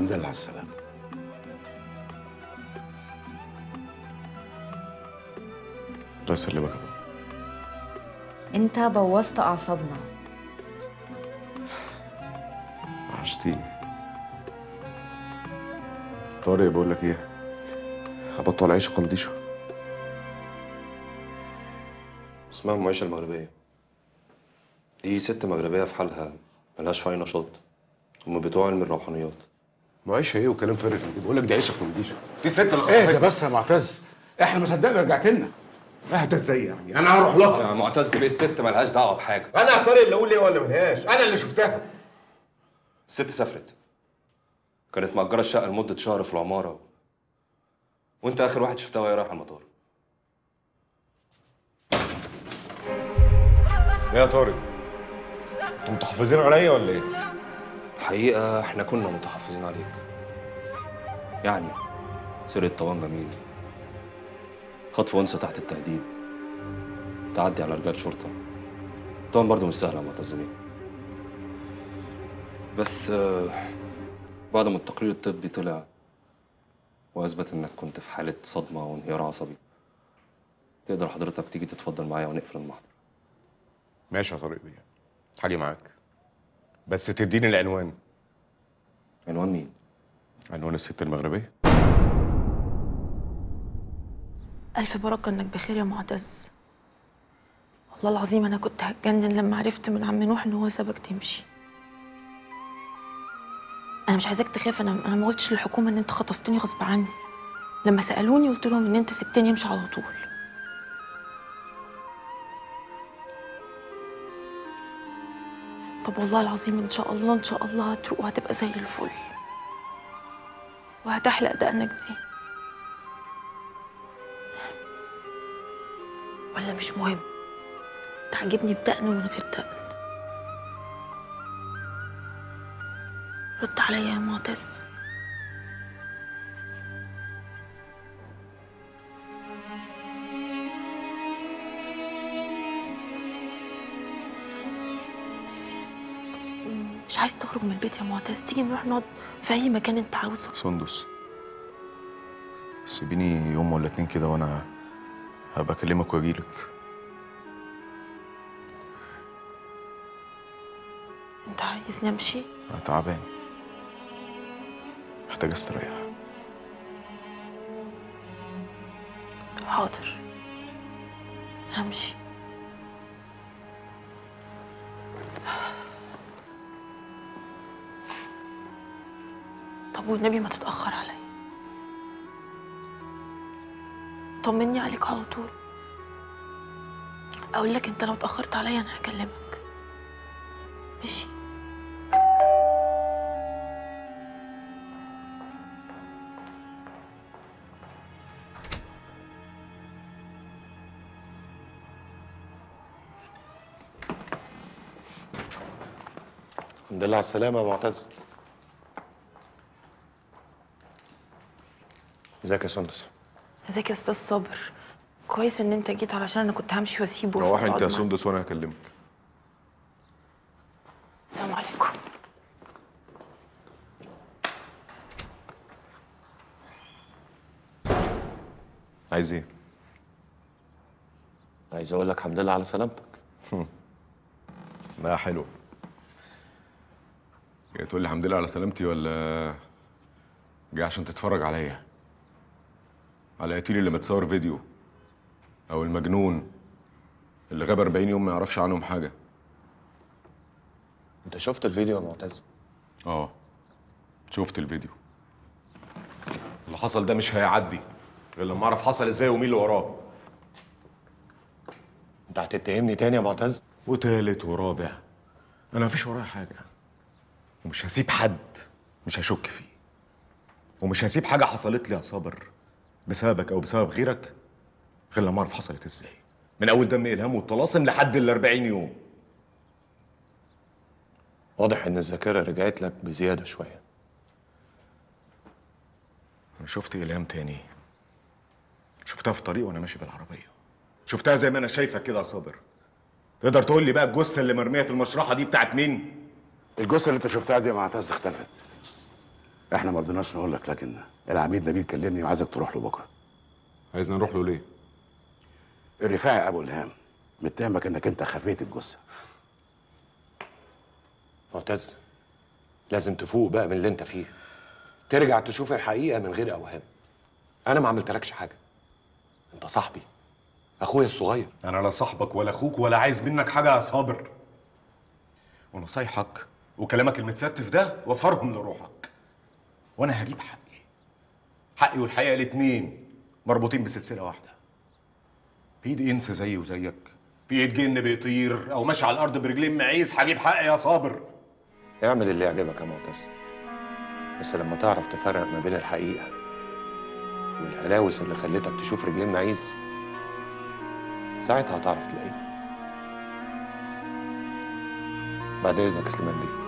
الحمد لله على السلامه الله يسلمك يا بابا انت بوظت اعصابنا وحشتيني طارق بقول لك ايه هبطل عيش قنديشه اسمها المعيشة المغربية دي ست مغربية في حالها ملهاش في أي نشاط هم بتوع علم الروحانيات معيشه ايه وكلام فارغ من كده بقول لك دي عيشه قنديشه دي الست اللي ايه ده خطفتني بس يا معتز احنا ما صدقنا رجعت لنا اهدى ازاي يعني انا هروح لها يا معتز بيه الست ملهاش دعوة بحاجة انا يا طارق اللي اقول ليه ولا ملهاش انا اللي شفتها الست سافرت كانت مأجرة الشقة لمدة شهر في العمارة وأنت آخر واحد شفتها وهي رايحة المطار ايه يا طارق انتوا متحفظين عليا ولا ايه الحقيقة إحنا كنا متحفظين عليك يعني سرقة طوان جميل خطف أنثى تحت التهديد تعدي على رجال شرطة طبعا برضه مش سهلة يا معتز بيه بس آه، بعد ما التقرير الطبي طلع وأثبت إنك كنت في حالة صدمة وانهيار عصبي تقدر حضرتك تيجي تتفضل معايا ونقفل المحضر ماشي يا طارق بيه هاجي معاك بس تديني العنوان عنوان مين؟ عنوان الست المغربيه ألف بركة إنك بخير يا معتز والله العظيم أنا كنت هتجنن لما عرفت من عم نوح إن هو سابك تمشي أنا مش عايزاك تخاف أنا أنا ما قلتش للحكومة إن أنت خطفتني غصب عني لما سألوني قلت لهم إن أنت سبتني أمشي على طول طب والله العظيم إن شاء الله إن شاء الله هتروق وهتبقى زي الفل وهتحلق دقنك دي ولا مش مهم تعجبني بدقن ومن غير دقن رد عليا يا معتز مش عايز تخرج من البيت يا معتز تيجي نروح نقعد في اي مكان انت عاوزه سندس سيبيني يوم ولا اتنين كده وانا هبقى اكلمك واجيلك انت عايزني امشي انا تعبان محتاج استريح حاضر همشي طب والنبي ما تتأخر عليا طمني عليك على طول اقول لك انت لو اتأخرت عليا انا هكلمك ماشي الحمد لله على السلامة يا معتز ازيك يا سندس ازيك يا استاذ صابر كويس ان انت جيت علشان انا كنت همشي واسيبه روح وأقعد انت يا معاه. سندس وانا هكلمك السلام عليكم عايز ايه؟ عايز اقول لك الحمد لله على سلامتك لا حلو جاي تقول لي الحمد لله على سلامتي ولا جاي عشان تتفرج عليا على قتيل اللي متصور فيديو او المجنون اللي غاب 40 يوم ما يعرفش عنهم حاجه انت شفت الفيديو يا معتز اه شفت الفيديو اللي حصل ده مش هيعدي غير لما اعرف حصل ازاي ومين اللي وراه انت هتتهمني تاني يا معتز وتالت ورابع انا مفيش ورايا حاجه ومش هسيب حد مش هشك فيه ومش هسيب حاجه حصلت لي يا صابر بسببك او بسبب غيرك غير لما اعرف حصلت ازاي من اول دم الهام والطلاسم لحد ال 40 يوم واضح ان الذاكره رجعت لك بزياده شويه انا شفت الهام تاني شفتها في طريق وانا ماشي بالعربيه شفتها زي ما انا شايفك كده يا صابر تقدر تقول لي بقى الجثه اللي مرميه في المشرحه دي بتاعت مين الجثه اللي انت شفتها دي يا معتز اختفت احنا ما رضيناش نقول لك لكن العميد نبيل كلمني وعايزك تروح له بكره عايزنا نروح له ليه؟ الرفاعي ابو الهام متهمك انك انت خفيت الجثه معتز لازم تفوق بقى من اللي انت فيه ترجع تشوف الحقيقه من غير اوهام انا ما عملتلكش حاجه انت صاحبي اخويا الصغير انا لا صاحبك ولا اخوك ولا عايز منك حاجه يا صابر ونصايحك وكلامك المتستف ده وفرهم لروحك وانا هجيب حقي حقي والحقيقه الاتنين مربوطين بسلسله واحده في ايد انس زيي وزيك في ايد جن بيطير او ماشي على الارض برجلين معيز هجيب حقي يا صابر اعمل اللي يعجبك يا معتز بس لما تعرف تفرق ما بين الحقيقه والهلاوس اللي خلتك تشوف رجلين معيز ساعتها هتعرف تلاقيني بعد اذنك يا سليمان بيه